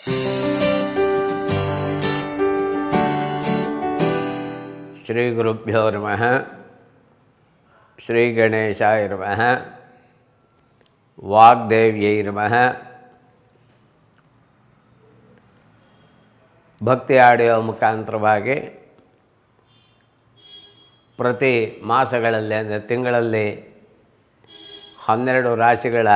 ಶ್ರೀ ಗುರುಭ್ಯೋ ನಮಃ ಶ್ರೀ ಗಣೇಶಾಯ ನಮಃ ವಾಗ್ದೇವ್ಯೈ ನಮಃ ಭಕ್ತಿ ಆಡಿಯೋ ಮುಖಾಂತರವಾಗಿ ಪ್ರತಿ ಮಾಸಗಳಲ್ಲಿ ಅಂದರೆ ತಿಂಗಳಲ್ಲಿ ಹನ್ನೆರಡು ರಾಶಿಗಳ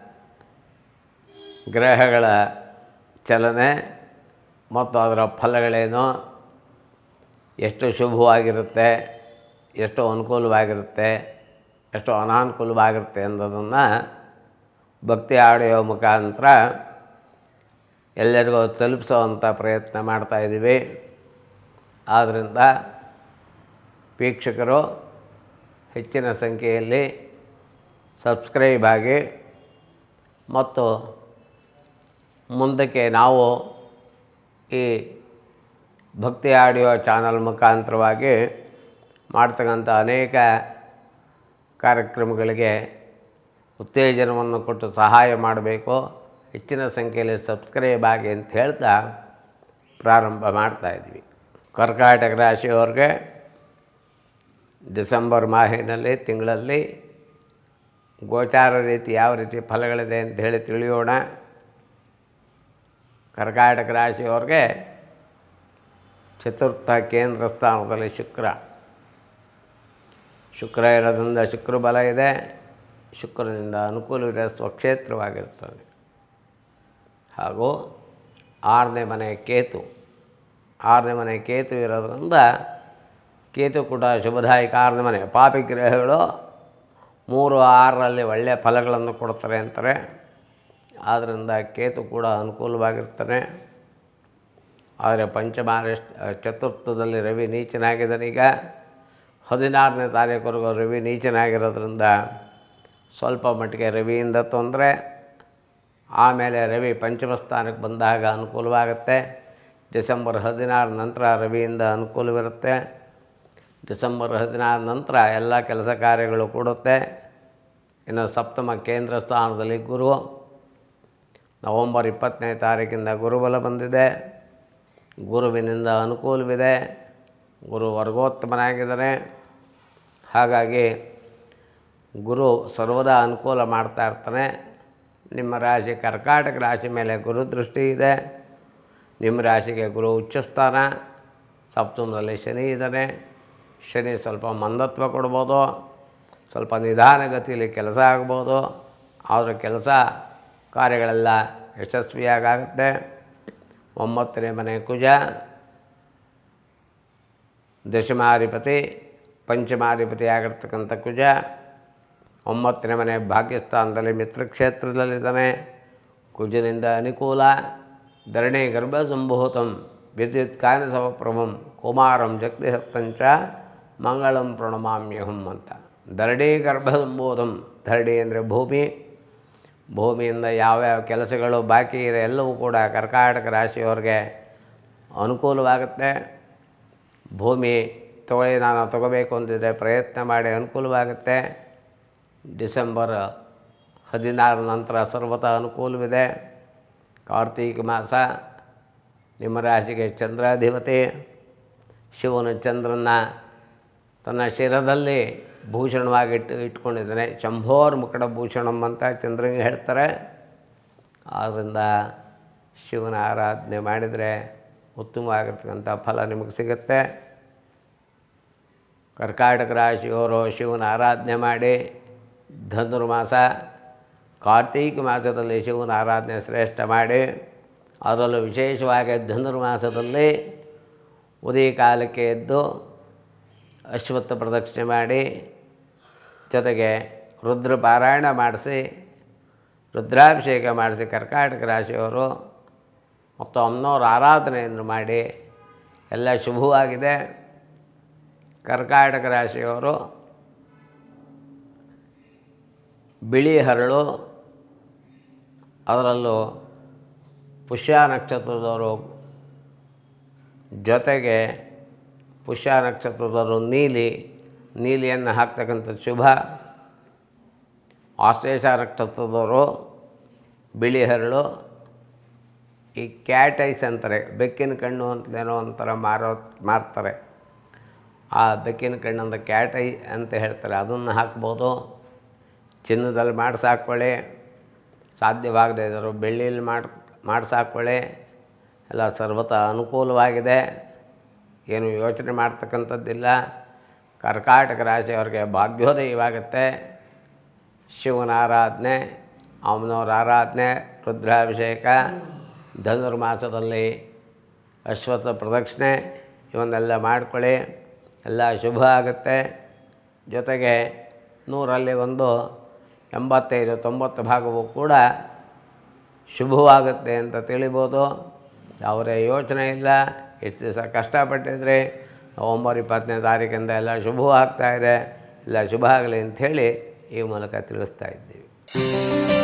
ಗ್ರಹಗಳ ಚಲನೆ ಮತ್ತು ಅದರ ಫಲಗಳೇನು ಎಷ್ಟು ಶುಭವಾಗಿರುತ್ತೆ ಎಷ್ಟು ಅನುಕೂಲವಾಗಿರುತ್ತೆ ಎಷ್ಟು ಅನಾನುಕೂಲವಾಗಿರುತ್ತೆ ಅನ್ನೋದನ್ನು ಭಕ್ತಿ ಆಡಿಯೋ ಮುಖಾಂತರ ಎಲ್ಲರಿಗೂ ತಲುಪಿಸೋವಂಥ ಪ್ರಯತ್ನ ಮಾಡ್ತಾಯಿದ್ದೀವಿ ಆದ್ದರಿಂದ ವೀಕ್ಷಕರು ಹೆಚ್ಚಿನ ಸಂಖ್ಯೆಯಲ್ಲಿ ಸಬ್ಸ್ಕ್ರೈಬ್ ಆಗಿ ಮತ್ತು ಮುಂದಕ್ಕೆ ನಾವು ಈ ಭಕ್ತಿ ಆಡಿಯೋ ಚಾನಲ್ ಮುಖಾಂತರವಾಗಿ ಮಾಡ್ತಕ್ಕಂಥ ಅನೇಕ ಕಾರ್ಯಕ್ರಮಗಳಿಗೆ ಉತ್ತೇಜನವನ್ನು ಕೊಟ್ಟು ಸಹಾಯ ಮಾಡಬೇಕು ಹೆಚ್ಚಿನ ಸಂಖ್ಯೆಯಲ್ಲಿ ಸಬ್ಸ್ಕ್ರೈಬ್ ಆಗಿ ಅಂತ ಹೇಳ್ತಾ ಪ್ರಾರಂಭ ಮಾಡ್ತಾಯಿದ್ವಿ ಕರ್ನಾಟಕ ರಾಶಿಯವ್ರಿಗೆ ಡಿಸೆಂಬರ್ ಮಾಹಿನಲ್ಲಿ ತಿಂಗಳಲ್ಲಿ ಗೋಚಾರ ರೀತಿ ಯಾವ ರೀತಿ ಫಲಗಳಿದೆ ಅಂತ ಹೇಳಿ ತಿಳಿಯೋಣ ಕರ್ನಾಟಕ ರಾಶಿಯವ್ರಿಗೆ ಚತುರ್ಥ ಕೇಂದ್ರ ಸ್ಥಾನದಲ್ಲಿ ಶುಕ್ರ ಶುಕ್ರ ಇರೋದ್ರಿಂದ ಶುಕ್ರ ಬಲ ಇದೆ ಶುಕ್ರನಿಂದ ಅನುಕೂಲವಿದೆ ಸ್ವಕ್ಷೇತ್ರವಾಗಿರ್ತದೆ ಹಾಗೂ ಆರನೇ ಮನೆ ಕೇತು ಆರನೇ ಮನೆ ಕೇತು ಇರೋದ್ರಿಂದ ಕೇತು ಕೂಡ ಶುಭದಾಯಕ ಆರನೇ ಮನೆ ಪಾಪಿ ಗ್ರಹಗಳು ಮೂರು ಆರರಲ್ಲಿ ಒಳ್ಳೆಯ ಫಲಗಳನ್ನು ಕೊಡ್ತಾರೆ ಅಂತಾರೆ ಆದ್ದರಿಂದ ಕೇತು ಕೂಡ ಅನುಕೂಲವಾಗಿರ್ತಾನೆ ಆದರೆ ಪಂಚಮಾರ ಚತುರ್ಥದಲ್ಲಿ ರವಿ ನೀಚನಾಗಿದ್ದಾನೀಗ ಹದಿನಾರನೇ ತಾರೀಕುವರೆಗೂ ರವಿ ನೀಚನಾಗಿರೋದ್ರಿಂದ ಸ್ವಲ್ಪ ಮಟ್ಟಿಗೆ ರವಿಯಿಂದ ತೊಂದರೆ ಆಮೇಲೆ ರವಿ ಪಂಚಮ ಸ್ಥಾನಕ್ಕೆ ಬಂದಾಗ ಅನುಕೂಲವಾಗುತ್ತೆ ಡಿಸೆಂಬರ್ ಹದಿನಾರು ನಂತರ ರವಿಯಿಂದ ಅನುಕೂಲವಿರುತ್ತೆ ಡಿಸೆಂಬರ್ ಹದಿನಾರು ನಂತರ ಎಲ್ಲ ಕೆಲಸ ಕಾರ್ಯಗಳು ಕೂಡುತ್ತೆ ಇನ್ನು ಸಪ್ತಮ ಕೇಂದ್ರ ಸ್ಥಾನದಲ್ಲಿ ಗುರು ನವಂಬರ್ ಇಪ್ಪತ್ತನೇ ತಾರೀಕಿಂದ ಗುರುಬಲ ಬಂದಿದೆ ಗುರುವಿನಿಂದ ಅನುಕೂಲವಿದೆ ಗುರು ವರ್ಗೋತ್ತಮನಾಗಿದ್ದಾನೆ ಹಾಗಾಗಿ ಗುರು ಸರ್ವದಾ ಅನುಕೂಲ ಮಾಡ್ತಾ ಇರ್ತಾನೆ ನಿಮ್ಮ ರಾಶಿ ಕರ್ಕಾಟಕ ರಾಶಿ ಮೇಲೆ ಗುರು ದೃಷ್ಟಿ ಇದೆ ನಿಮ್ಮ ರಾಶಿಗೆ ಗುರು ಉಚ್ಚಸ್ಥಾನ ಸಪ್ತಮದಲ್ಲಿ ಶನಿ ಇದ್ದಾನೆ ಶನಿ ಸ್ವಲ್ಪ ಮಂದತ್ವ ಕೊಡ್ಬೋದು ಸ್ವಲ್ಪ ನಿಧಾನಗತಿಯಲ್ಲಿ ಕೆಲಸ ಆಗ್ಬೋದು ಆದರೆ ಕೆಲಸ ಕಾರ್ಯಗಳೆಲ್ಲ ಯಶಸ್ವಿಯಾಗುತ್ತೆ ಒಂಬತ್ತನೇ ಮನೆ ಕುಜ ದಶಮಾಧಿಪತಿ ಪಂಚಮಾಧಿಪತಿ ಆಗಿರ್ತಕ್ಕಂಥ ಕುಜ ಒಂಬತ್ತನೇ ಮನೆ ಭಾಗ್ಯಸ್ಥಾನದಲ್ಲಿ ಮಿತ್ರಕ್ಷೇತ್ರದಲ್ಲಿದ್ದಾನೆ ಕುಜನಿಂದ ಅನುಕೂಲ ಧರಣಿ ಗರ್ಭ ಸಂಭೂತಂ ವಿದ್ಯುತ್ ಕಾನಸವಪ್ರಭಂ ಕುಮಾರಂ ಜಗದಿಹತ್ತಂಚ ಮಂಗಳಂ ಪ್ರಣಮಾಮ್ಯಹಂ ಅಂತ ಧರಣಿ ಗರ್ಭ ಸಂಭೂತಂ ಧರಣಿ ಅಂದರೆ ಭೂಮಿ ಭೂಮಿಯಿಂದ ಯಾವ್ಯಾವ ಕೆಲಸಗಳು ಬಾಕಿ ಇದೆ ಎಲ್ಲವೂ ಕೂಡ ಕರ್ನಾಟಕ ರಾಶಿಯವ್ರಿಗೆ ಅನುಕೂಲವಾಗುತ್ತೆ ಭೂಮಿ ತಗೊಳ್ಳಿ ನಾನು ತಗೋಬೇಕು ಅಂತಿದ್ದರೆ ಪ್ರಯತ್ನ ಮಾಡಿ ಅನುಕೂಲವಾಗುತ್ತೆ ಡಿಸೆಂಬರ್ ಹದಿನಾರು ನಂತರ ಸರ್ವತ ಅನುಕೂಲವಿದೆ ಕಾರ್ತೀಕ ಮಾಸ ನಿಮ್ಮ ರಾಶಿಗೆ ಚಂದ್ರಾಧಿಪತಿ ಶಿವನು ಚಂದ್ರನ ತನ್ನ ಶಿರದಲ್ಲಿ ಭೂಷಣವಾಗಿ ಇಟ್ಟು ಇಟ್ಕೊಂಡಿದ್ದಾನೆ ಶಂಭೋರ್ ಮುಕಡ ಭೂಷಣಂ ಅಂತ ಚಂದ್ರನಿಗೆ ಹೇಳ್ತಾರೆ ಆದ್ದರಿಂದ ಶಿವನ ಆರಾಧನೆ ಮಾಡಿದರೆ ಉತ್ತಮವಾಗಿರ್ತಕ್ಕಂಥ ಫಲ ನಿಮಗೆ ಸಿಗುತ್ತೆ ಕರ್ನಾಟಕ ರಾಶಿಯವರು ಶಿವನ ಆರಾಧನೆ ಮಾಡಿ ಧನುರ್ಮಾಸ ಕಾರ್ತೀಕ ಮಾಸದಲ್ಲಿ ಶಿವನ ಆರಾಧನೆ ಶ್ರೇಷ್ಠ ಮಾಡಿ ಅದರಲ್ಲೂ ವಿಶೇಷವಾಗಿ ಧನುರ್ಮಾಸದಲ್ಲಿ ಉದಯ ಕಾಲಕ್ಕೆ ಎದ್ದು ಅಶ್ವತ್ಥ ಪ್ರದಕ್ಷಿಣೆ ಮಾಡಿ ಜೊತೆಗೆ ರುದ್ರ ಪಾರಾಯಣ ಮಾಡಿಸಿ ರುದ್ರಾಭಿಷೇಕ ಮಾಡಿಸಿ ಕರ್ನಾಟಕ ರಾಶಿಯವರು ಮತ್ತು ಅಮ್ಮನವ್ರ ಆರಾಧನೆಯನ್ನು ಮಾಡಿ ಎಲ್ಲ ಶುಭವಾಗಿದೆ ಕರ್ನಾಟಕ ರಾಶಿಯವರು ಬಿಳಿ ಹರಳು ಅದರಲ್ಲೂ ಪುಷ್ಯ ನಕ್ಷತ್ರದವರು ಜೊತೆಗೆ ಪುಷ್ಯ ನಕ್ಷತ್ರದವರು ನೀಲಿ ನೀಲಿಯನ್ನು ಹಾಕ್ತಕ್ಕಂಥ ಶುಭ ಆಶ್ಲೇಷ ನಕ್ಷತ್ರದವರು ಬಿಳಿ ಹರಳು ಈ ಕ್ಯಾಟ್ ಐಸ್ ಅಂತಾರೆ ಬೆಕ್ಕಿನ ಕಣ್ಣು ಅಂತಲೇನೋ ಒಂಥರ ಮಾರೋ ಮಾರ್ತಾರೆ ಆ ಬೆಕ್ಕಿನ ಕಣ್ಣಂತ ಕ್ಯಾಟ್ ಐ ಅಂತ ಹೇಳ್ತಾರೆ ಅದನ್ನು ಹಾಕ್ಬೋದು ಚಿನ್ನದಲ್ಲಿ ಮಾಡಿಸಾಕೊಳ್ಳಿ ಸಾಧ್ಯವಾಗದೇ ಇದ್ದರು ಬೆಳ್ಳಿಯಲ್ಲಿ ಮಾಡಿ ಮಾಡಿಸಾಕೊಳ್ಳಿ ಎಲ್ಲ ಸರ್ವತ ಅನುಕೂಲವಾಗಿದೆ ಏನು ಯೋಚನೆ ಮಾಡ್ತಕ್ಕಂಥದ್ದಿಲ್ಲ ಕರ್ಕಾಟಕ ರಾಶಿಯವರಿಗೆ ಭಾಗ್ಯೋದಯವಾಗುತ್ತೆ ಶಿವನ ಆರಾಧನೆ ಅವನವರ ಆರಾಧನೆ ರುದ್ರಾಭಿಷೇಕ ಧನುರ್ಮಾಸದಲ್ಲಿ ಅಶ್ವತ್ಥ ಪ್ರದಕ್ಷಿಣೆ ಇವನ್ನೆಲ್ಲ ಮಾಡ್ಕೊಳ್ಳಿ ಎಲ್ಲ ಶುಭ ಆಗುತ್ತೆ ಜೊತೆಗೆ ನೂರಲ್ಲಿ ಒಂದು ಎಂಬತ್ತೈದು ತೊಂಬತ್ತು ಭಾಗವೂ ಕೂಡ ಶುಭವಾಗುತ್ತೆ ಅಂತ ತಿಳಿಬೋದು ಅವರೇ ಯೋಚನೆ ಇಲ್ಲ ಎಷ್ಟು ದಿವಸ ಕಷ್ಟಪಟ್ಟಿದ್ರೆ ನವಂಬರ್ ಇಪ್ಪತ್ತನೇ ತಾರೀಕಿಂದ ಎಲ್ಲ ಶುಭವಾಗ್ತಾಯಿದೆ ಎಲ್ಲ ಶುಭ ಆಗಲಿ ಅಂಥೇಳಿ ಈ ಮೂಲಕ ತಿಳಿಸ್ತಾ ಇದ್ದೀವಿ